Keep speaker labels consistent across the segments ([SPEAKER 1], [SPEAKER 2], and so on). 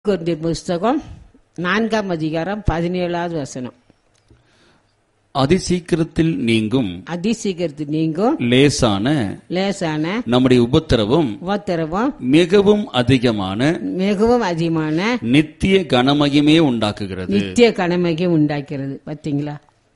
[SPEAKER 1] கொரிந்தியர் புஸ்தகம் நான்காம் அதிகாரம் பதினேழாவது வசனம்
[SPEAKER 2] அதிசீக்கிரத்தில் நீங்கும்
[SPEAKER 1] அதிசீக்கிரத்து நீங்கும்
[SPEAKER 2] லேசான
[SPEAKER 1] லேசான
[SPEAKER 2] நம்முடைய உபத்திரவும்
[SPEAKER 1] உபத்திரவம்
[SPEAKER 2] மிகவும் அதிகமான
[SPEAKER 1] மிகவும் அதிகமான
[SPEAKER 2] நித்திய கனமகிமே உண்டாக்குகிறது
[SPEAKER 1] நித்திய கனமகை உண்டாக்கிறது பார்த்தீங்களா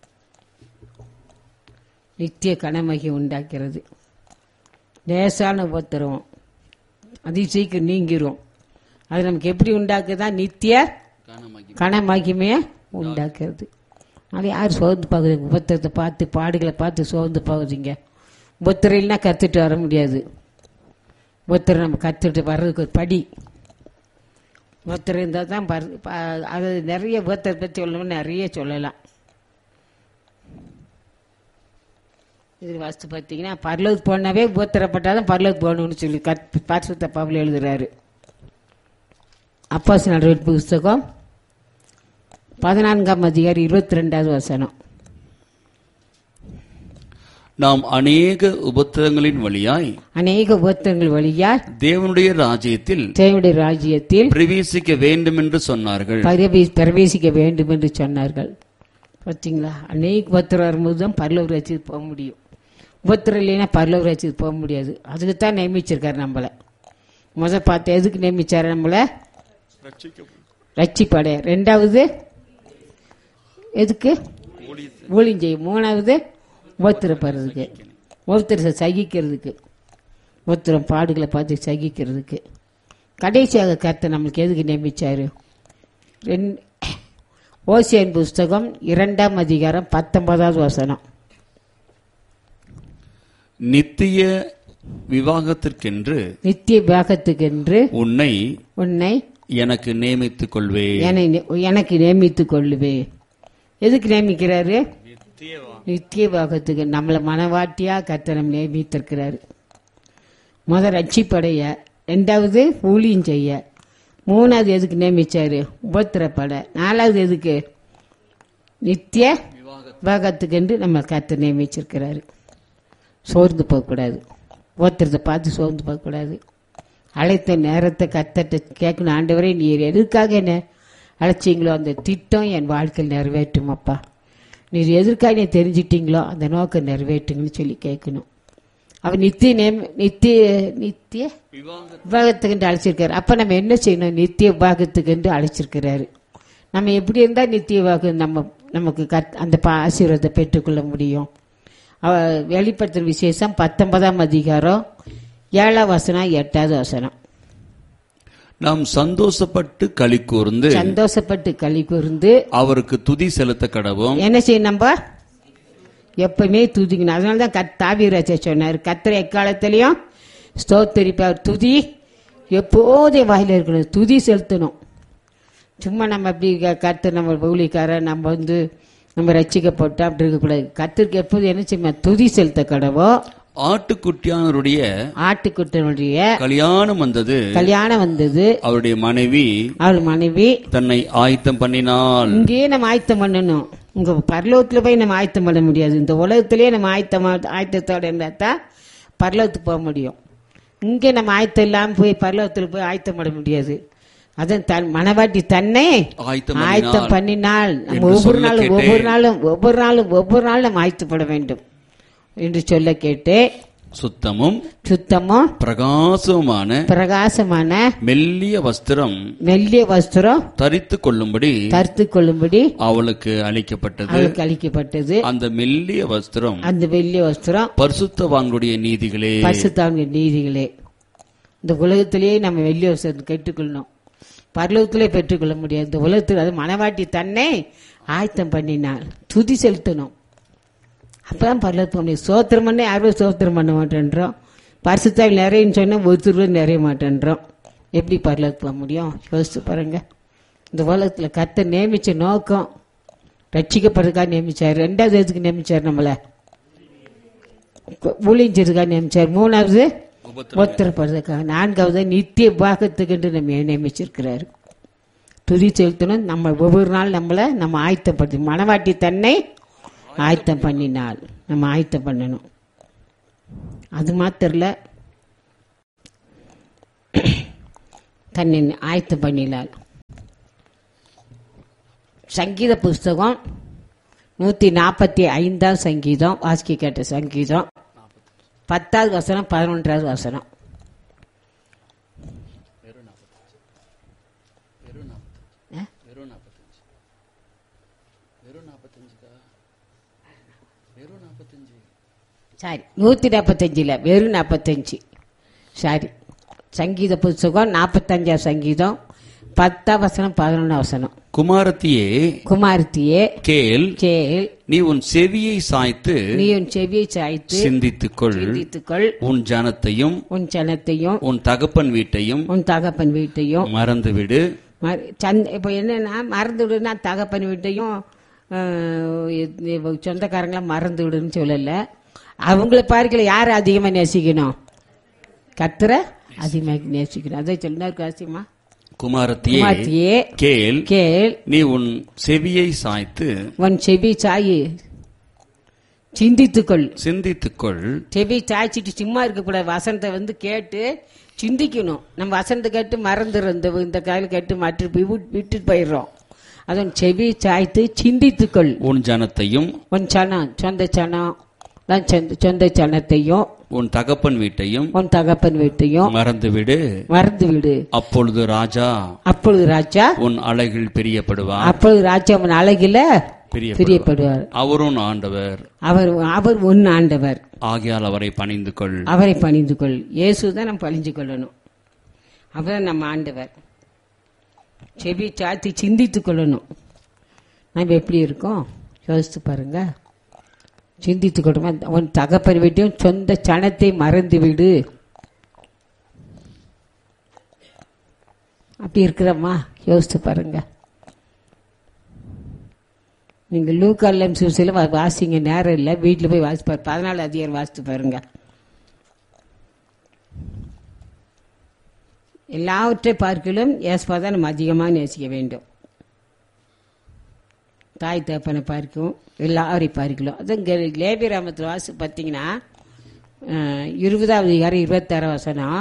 [SPEAKER 1] நித்திய கனமகை உண்டாக்கிறது லேசான உபத்திரவம் அதி சீக்கிரம் நீங்கிரும் அது நமக்கு எப்படி உண்டாக்குதா நித்திய கனமகிமையை உண்டாக்குறது அது யார் சோர்ந்து பார்க்குறீங்க உபத்திரத்தை பார்த்து பாடுகளை பார்த்து சோர்ந்து பார்க்குறீங்க உபத்திரம் இல்லைன்னா கற்றுட்டு வர முடியாது உபத்திரம் நம்ம கற்றுட்டு வர்றதுக்கு ஒரு படி உபத்திரம் இருந்தால் தான் பர் ப- அது நிறைய உபத்திரத்தை பற்றி சொல்லணும்னு நிறைய சொல்லலாம் இது வாஸ்து பார்த்தீங்கன்னா பரலோத் போனாவே உபத்திரப்பட்டால் தான் பரலோத் போகணும்னு சொல்லி கத் பரிசுத்த பவுல் எழுதுறாரு அப்பாஸ் நடவடிக்கை புஸ்தகம் பதினான்காம் அதிகாரி இருபத்தி ரெண்டாவது வசனம்
[SPEAKER 2] நாம் அநேக உபத்திரங்களின் வழியாய்
[SPEAKER 1] அநேக உபத்திரங்கள் வழியால்
[SPEAKER 2] தேவனுடைய ராஜ்யத்தில்
[SPEAKER 1] தேவனுடைய ராஜ்யத்தில்
[SPEAKER 2] பிரவேசிக்க வேண்டும் என்று சொன்னார்கள்
[SPEAKER 1] பரவி- பிரவேசிக்க வேண்டும் என்று சொன்னார்கள் பார்த்தீங்களா அநேக உபத்திரம் வரும்போது தான் பரலோக ராஜ்யத்துக்கு போக முடியும் உபத்திரம் இல்லைன்னா பரலோக ராஜ்யத்துக்கு போக முடியாது அதுக்கு தான் நியமிச்சிருக்காரு நம்மளை முத பார்த்து எதுக்கு நியமிச்சாரு நம்மளை ரட்சிப்படை ரெண்டாவது எதுக்கு ஊழியம் செய்யும் மூணாவது உபத்திரப்படுறதுக்கு உபத்திரத்தை சகிக்கிறதுக்கு உபத்திரம் பாடுகளை பார்த்து சகிக்கிறதுக்கு கடைசியாக கர்த்தர் நம்மளுக்கு எதுக்கு நியமிச்சாரு ரெண் ஓசியன் புஸ்தகம் இரண்டாம் அதிகாரம் பத்தொன்பதாவது வசனம்
[SPEAKER 2] நித்திய விவாகத்திற்கென்று
[SPEAKER 1] நித்திய பாகத்துக்கென்று
[SPEAKER 2] உன்னை
[SPEAKER 1] உன்னை
[SPEAKER 2] எனக்கு நியமித்துக் கொள்வே
[SPEAKER 1] என்னை நி- எனக்கு நியமித்துக் கொள்ளுவே எதுக்கு நியமிக்கிறாரு நித்திய பாகத்துக்கு நம்மளை மனவாட்டியா கர்த்தரம் நியமித்திருக்கிறாரு முத ரட்சிப்படைய ரெண்டாவது ஊழியம் செய்ய மூணாவது எதுக்கு நியமிச்சாரு உபத்திரப்பட நாலாவது எதுக்கு நித்திய பாகத்துக்கென்று நம்ம கர்த்தர் நியமிச்சிருக்கிறாரு சோர்ந்து போகக்கூடாது ஒருத்தரத்தை பார்த்து சோர்ந்து போகக்கூடாது அழைத்த நேரத்தை கத்தட்ட கேட்கணும் ஆண்டவரே நீர் எதுக்காக என்ன அழைச்சிங்களோ அந்த திட்டம் என் வாழ்க்கையில் நிறைவேற்றும் அப்பா நீர் எதற்காக நீ தெரிஞ்சிட்டீங்களோ அந்த நோக்கம் நிறைவேற்றுங்கன்னு சொல்லி கேட்கணும் அவர் நித்திய நேம் நித்திய நித்திய விவாகத்துக்கு அழைச்சிருக்காரு அப்ப நம்ம என்ன செய்யணும் நித்திய விவாகத்துக்கு அழைச்சிருக்கிறாரு நம்ம எப்படி இருந்தா நித்திய விவாகம் நம்ம நமக்கு கத் அந்த பா- ஆசீர்வாதத்தை பெற்றுக்கொள்ள முடியும் அவ வெளிப்படுத்துற விசேஷம் பத்தொன்பதாம் அதிகாரம் ஏழாம் வசனம் எட்டாவது வசனம்
[SPEAKER 2] நாம் சந்தோஷப்பட்டு களி கூர்ந்து
[SPEAKER 1] சந்தோஷப்பட்டு களி கூர்ந்து
[SPEAKER 2] அவருக்கு துதி செலுத்த கடவும்
[SPEAKER 1] என்ன செய்யணும் நம்ம எப்பவுமே துதிக்கணும் அதனால தான் கத் தாவிராஜா சொன்னார் கத்திர எக்காலத்திலையும் ஸ்தோத்தரிப்பார் துதி எப்போதே வாயில இருக்கணும் துதி செலுத்தணும் சும்மா நம்ம அப்படி க- கர்த்தர் நம்ம ஊழிக்காரர் நம்ம வந்து நம்ம ரட்சிக்கப்பட்டோம் அப்படி இருக்கக்கூடாது கத்திற்கு எப்போது என்ன செய்யணும் துதி செலுத்த கடவோ
[SPEAKER 2] ஆட்டுக்குட்டியானவருடைய
[SPEAKER 1] ஆட்டுக்குட்டனுடைய
[SPEAKER 2] கல்யாணம் வந்தது
[SPEAKER 1] கல்யாணம் வந்தது
[SPEAKER 2] அவருடைய மனைவி
[SPEAKER 1] அவள் மனைவி
[SPEAKER 2] தன்னை ஆயத்தம் பண்ணினாள்
[SPEAKER 1] இங்கேயே நம்ம ஆயத்தம் பண்ணணும் உங்க பரலோகத்துல போய் நம்ம ஆயத்தம் பண்ண முடியாது இந்த உலகத்திலேயே நம்ம ஆயத்தமா ஆயத்தத்தோட இருந்தா தான் பரலோகத்துக்கு போக முடியும் இங்கே நம்ம ஆயத்தம் இல்லாம போய் பரலோகத்துல போய் ஆயத்தம் பண்ண முடியாது அதான் தன் மனவாட்டி தன்னை
[SPEAKER 2] ஆயத்தம்
[SPEAKER 1] ஆயத்தம்
[SPEAKER 2] பண்ணினாள்
[SPEAKER 1] பண்ணினால் நம்ம
[SPEAKER 2] என்று
[SPEAKER 1] ஒவ்வொரு
[SPEAKER 2] சொல்ல
[SPEAKER 1] நாளும்
[SPEAKER 2] கேட்டேன்.
[SPEAKER 1] ஒவ்வொரு நாளும் ஒவ்வொரு நாளும் ஒவ்வொரு நாளும் நம்ம ஆயத்தப்பட வேண்டும் என்று சொல்ல கேட்டு
[SPEAKER 2] சுத்தமும்
[SPEAKER 1] சுத்தமும்
[SPEAKER 2] பிரகாசமுமான
[SPEAKER 1] பிரகாசமான
[SPEAKER 2] மெல்லிய வஸ்திரம்
[SPEAKER 1] மெல்லிய வஸ்திரம்
[SPEAKER 2] தரித்து கொள்ளும்படி
[SPEAKER 1] தரித்து கொள்ளும்படி
[SPEAKER 2] அவளுக்கு அளிக்கப்பட்டது
[SPEAKER 1] அவளுக்கு அளிக்கப்பட்டது
[SPEAKER 2] அந்த மெல்லிய வஸ்திரம்
[SPEAKER 1] அந்த வெள்ளி வஸ்திரம்
[SPEAKER 2] பரிசுத்தவான்களுடைய நீதிகளே
[SPEAKER 1] பரிசுத்தாவின் நீதிகளே இந்த உலகத்திலேயே நம்ம வெள்ளி வஸ்திரத்தை கற்றுக்கொள்ளணும் பரலோகத்திலே பெற்றுக்கொள்ள முடியாது இந்த உலகத்தில் அது மனவாட்டி தன்னை ஆயத்தம் பண்ணினாள் துதி செலுத்தணும் அப்பதான் பரலோகத்துக்கு போக முடியும் சோத்திரம் பண்ண யாரும் சோத்திரம் பண்ண மாட்டேன்றோம் பரிசுத்தாவில் நிறையன்னு சொன்னா ஒருத்தர் நிறைய மாட்டேன்றோம் எப்படி பரலோகத்துக்கு போக முடியும் யோசிச்சு பாருங்க இந்த உலகத்துல கத்த நியமிச்ச நோக்கம் ரட்சிக்கப்படுறதுக்காக நியமிச்சார் ரெண்டாவது எதுக்கு நியமிச்சார் நம்மளை ஊழியஞ்சதுக்காக நியமிச்சார் மூணாவது ஒத்தரப்படுறதுக்காக நான்காவது நித்திய பாகத்துக்கு நம்ம நியமிச்சிருக்கிறாரு துதி செலுத்தணும் நம்ம ஒவ்வொரு நாள் நம்மளை நம்ம ஆயத்தப்படுத்தி மனவாட்டி தன்னை ஆயத்தம் பண்ணினால் நம்ம ஆயத்தம் பண்ணணும் அது மாத்திரல தன்னை ஆயத்தம் பண்ணினாள் சங்கீத புஸ்தகம் நூற்றி நாற்பத்தி ஐந்தாம் சங்கீதம் வாசிக்க கேட்ட சங்கீதம் பத்தாவது வசனம் பதினொன்றாவது வசனம் ஆ? சாரி நூற்றி நாற்பத்தஞ்சில் வெறும் நாற்பத்தஞ்சு சாரி சங்கீத புஸ்தகம் நாற்பத்தஞ்சாம் சங்கீதம் பத்தாம் வசனம் பதினொன்றாம் வசனம்
[SPEAKER 2] குமாரத்தியே
[SPEAKER 1] குமாரத்தியே
[SPEAKER 2] கேள்
[SPEAKER 1] கேள்
[SPEAKER 2] நீ உன் செவியை சாய்த்து
[SPEAKER 1] நீ உன் செவியை சாய்த்து
[SPEAKER 2] சிந்தித்துக்கொள்
[SPEAKER 1] சிந்தித்துக்கொள்
[SPEAKER 2] உன் ஜனத்தையும்
[SPEAKER 1] உன் ஜனத்தையும்
[SPEAKER 2] உன் தகப்பன் வீட்டையும்
[SPEAKER 1] உன் தகப்பன் வீட்டையும்
[SPEAKER 2] மறந்துவிடு
[SPEAKER 1] மற- சந்த் இப்போ என்னன்னா மறந்து விடுனா தகப்பன் வீட்டையும் ஆஹ், இது சொந்தக்காரங்கள மறந்து விடுன்னு சொல்லல அவங்கள பார்க்கல யார் அதிகமா நேசிக்கணும் கத்துற அதிகமாக நேசிக்கணும் அதை சொன்னார் காசியமா
[SPEAKER 2] குமாரத்தியே
[SPEAKER 1] குமாரத்தியே
[SPEAKER 2] கேள்
[SPEAKER 1] கேள்
[SPEAKER 2] நீ உன் செவியை சாய்த்து
[SPEAKER 1] உன் செவி சாயி சிந்தித்துக்கொள்
[SPEAKER 2] சிந்தித்துக்கொள்
[SPEAKER 1] செவி சாய்ச்சிட்டு சும்மா இருக்கக்கூடாது வசனத்தை வந்து கேட்டு சிந்திக்கணும் நம்ம வசனத்தை கேட்டு மறந்துடும் இந்த இந்த காயில் கேட்டு மற்ற போய் விட்டு- விட்டுட்டு போயிடுறோம் அதன் செவி சாய்த்து சிந்தித்துக்கொள்
[SPEAKER 2] உன் ஜனத்தையும்
[SPEAKER 1] உன் சனம் சொந்த சனம் தான் சொந்த- சொந்த சனத்தையும்
[SPEAKER 2] உன் தகப்பன் வீட்டையும்
[SPEAKER 1] உன் தகப்பன் வீட்டையும்
[SPEAKER 2] மறந்துவிடு
[SPEAKER 1] மறந்து விடு
[SPEAKER 2] அப்பொழுது ராஜா
[SPEAKER 1] அப்பொழுது ராஜா
[SPEAKER 2] உன் அலைகள் பிரியப்படுவார்
[SPEAKER 1] அப்பொழுது ராஜா அவன் அழகில
[SPEAKER 2] பிரியப்படுவார்
[SPEAKER 1] பிரியப்படுவார்
[SPEAKER 2] அவரும் ஆண்டவர்
[SPEAKER 1] அவர் அவர் உன் ஆண்டவர்
[SPEAKER 2] ஆகையால் அவரை பணிந்து கொள்
[SPEAKER 1] அவரை பணிந்து கொள் இயேசு தான் நம்ம பணிஞ்சு கொள்ளணும் அவர் நம்ம ஆண்டவர் செவி சாத்தி சிந்தித்துக் கொள்ளணும் நம்ம எப்படி இருக்கோம் யோசித்து பாருங்க சிந்தித்து கொள்ளுமா உன் தகப்பன் வீட்டையும் சொந்த சனத்தை மறந்து விடு அப்படி இருக்கிறோமா யோசித்து பாருங்க நீங்க லூக்காலம் சூசில வாசிங்க நேரம் இல்லை வீட்டில் போய் வாசிப்பார் பதினாலு அதிகாரம் வாசித்து பாருங்க எல்லாவற்றை பார்க்கலும் ஏசுவா தான் நம்ம அதிகமாக நேசிக்க வேண்டும் தாய் தகப்பனை பார்க்கும் எல்லாரையும் பார்க்கலாம் அது இங்கே லேபி ராமத்தில் வாசி பார்த்தீங்கன்னா அஹ், இருபதாவது அதிகாரம் இருபத்தாறு வசனம்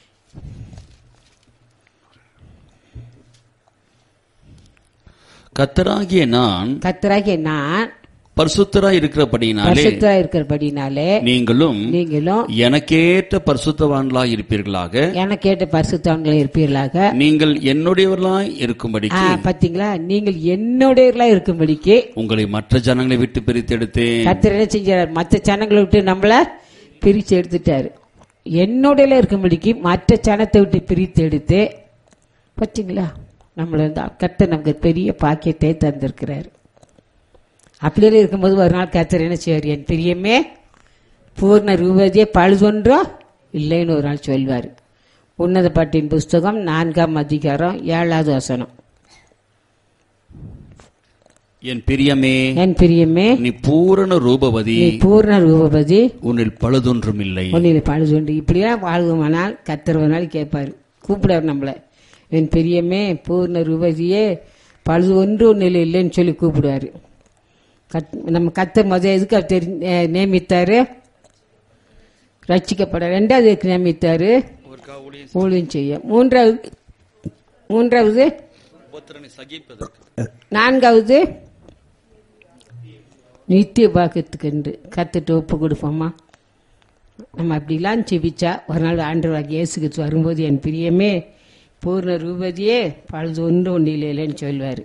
[SPEAKER 2] கத்தராகிய நான்
[SPEAKER 1] கத்தராகிய நான்
[SPEAKER 2] பரிசுத்தராய் இருக்கிறபடினாலே
[SPEAKER 1] பரிசுத்தா இருக்கிறபடினாலே
[SPEAKER 2] நீங்களும்
[SPEAKER 1] நீங்களும்
[SPEAKER 2] எனக்கேற்ற பரிசுத்தவான்களாய் இருப்பீர்களாக
[SPEAKER 1] எனக்கு கேட்ட பரிசுத்தவன்களை இருப்பீர்களாக
[SPEAKER 2] நீங்கள் என்னுடையவர்களாய்
[SPEAKER 1] ஆ,
[SPEAKER 2] இருக்கும்படிக்கு
[SPEAKER 1] பாத்தீங்களா நீங்கள் என்னுடையவர்களா இருக்கும்படிக்கு
[SPEAKER 2] உங்களை மற்ற ஜனங்களை விட்டு பிரித்தெடுத்தேன்
[SPEAKER 1] கத்தர் என்ன செஞ்சார் மற்ற சனங்களை விட்டு நம்மள பிரிச்சு எடுத்துட்டாரு என்னுடையில இருக்கும்படிக்கு மற்ற சனத்தை விட்டு பிரித்து எடுத்து பார்த்தீங்களா நம்மள வந்து கத்தர் நமக்கு பெரிய பாக்கியத்தை தந்திருக்கிறாரு அப்படியே இருக்கும்போது ஒரு நாள் கத்தர் என்ன செய்வார் என் பிரியமே பூர்ண ரூபதியே பழுதொன்றோ இல்லைன்னு ஒரு நாள் சொல்வார் உன்னத பாட்டின் புஸ்தகம் நான்காம் அதிகாரம் ஏழாவது வசனம்
[SPEAKER 2] என் பிரியமே
[SPEAKER 1] என் பிரியமே
[SPEAKER 2] நீ பூரண ரூபவதி
[SPEAKER 1] நீ பூர்ண ரூபதி
[SPEAKER 2] உன்னில் பழுதொன்றும் இல்லை
[SPEAKER 1] ஒன்றில் பழுதுண்டு இப்படிலாம் வாழ்வோமானால் கத்தர் ஒரு நாள் கேட்பாரு கூப்பிடாரு நம்மள என் பெரியம்மே பூர்ண ரூபதியே பழுது ஒன்று ஒன்றில் இல்லைன்னு சொல்லி கூப்பிடுவாரு கத் நம்ம கத்தர் முதல் எதுக்கு அவர் தெரி அஹ் நியமித்தாரு ரட்சிக்கப்பட ரெண்டாவது எதுக்கு நியமித்தாரு ஊழியம் செய்ய மூன்றாவது மூன்றாவது நான்காவது நித்திய பாக்கத்துக்கு கத்துட்டு ஒப்பு கொடுப்போமா நம்ம அப்படிலாம் செபிச்சா ஒரு நாள் ஆண்டவராக இயேசுக்கு வரும்போது என் பிரியமே பூர்ண ரூபதியே பழுது ஒன்று ஒன்று இல்லைன்னு சொல்வார்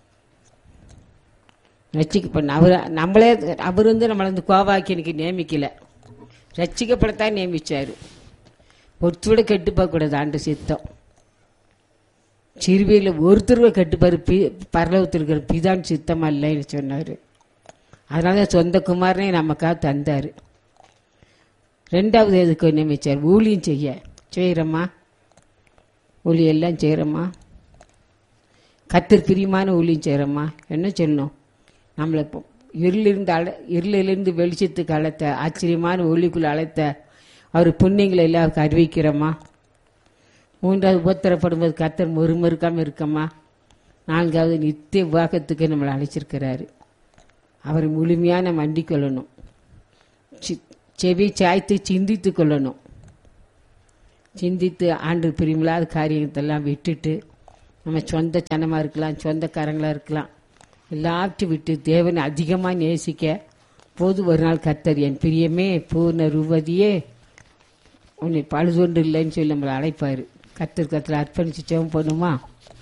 [SPEAKER 1] ரட்சிக்கப்பட அவர் நம்மளே அவர் வந்து நம்மளை வந்து கோவாக்கி எனக்கு நியமிக்கல ரட்சிக்கப்படத்தான் நியமிச்சார் ஒருத்தரோட கெட்டு போகக்கூடாது ஆண்டு சித்தம் சிறுவையில் ஒருத்தருவ கெட்டுப்பாரு பி பரலவத்தில் இருக்கிற பிதான் சித்தம் அல்லன்னு சொன்னார் அதனால தான் சொந்த குமாரனே நமக்காக தந்தார் ரெண்டாவது எதுக்கு நியமிச்சார் ஊழியம் செய்ய செய்கிறோமா ஊழியம் எல்லாம் செய்கிறோமா கத்தர் பிரியமான ஊழியம் செய்கிறோமா என்ன சொல்லணும் நம்மளை இப்போ இருளிருந்து அழ இருளிலிருந்து வெளிச்சத்துக்கு அழைத்த ஆச்சரியமான ஒளிக்குள்ள அழைத்த அவர் புண்ணியங்களை எல்லாருக்கும் அறிவிக்கிறோமா மூன்றாவது உபத்திரப்படும்போது கத்தர் மறுமறுக்காமல் இருக்கம்மா நான்காவது நித்திய விவாகத்துக்கு நம்மளை அழைச்சிருக்கிறாரு அவரை முழுமையாக நம்ம அண்டிக் கொள்ளணும் சி- செவி சாய்த்து சிந்தித்து கொள்ளணும் சிந்தித்து ஆண்டு பிரிமில்லாத காரியத்தெல்லாம் விட்டுட்டு நம்ம சொந்த சனமாக இருக்கலாம் சொந்தக்காரங்களாக இருக்கலாம் எல்லாத்தையும் விட்டு தேவனை அதிகமாக நேசிக்க போது ஒரு நாள் கத்தர் என் பிரியமே பூர்ண ரூபதியே உன்னை பழுதொன்று இல்லைன்னு சொல்லி நம்மளை அழைப்பாரு கத்தர் கத்தர் அர்ப்பணிச்சு ஜெபம் பண்ணுமா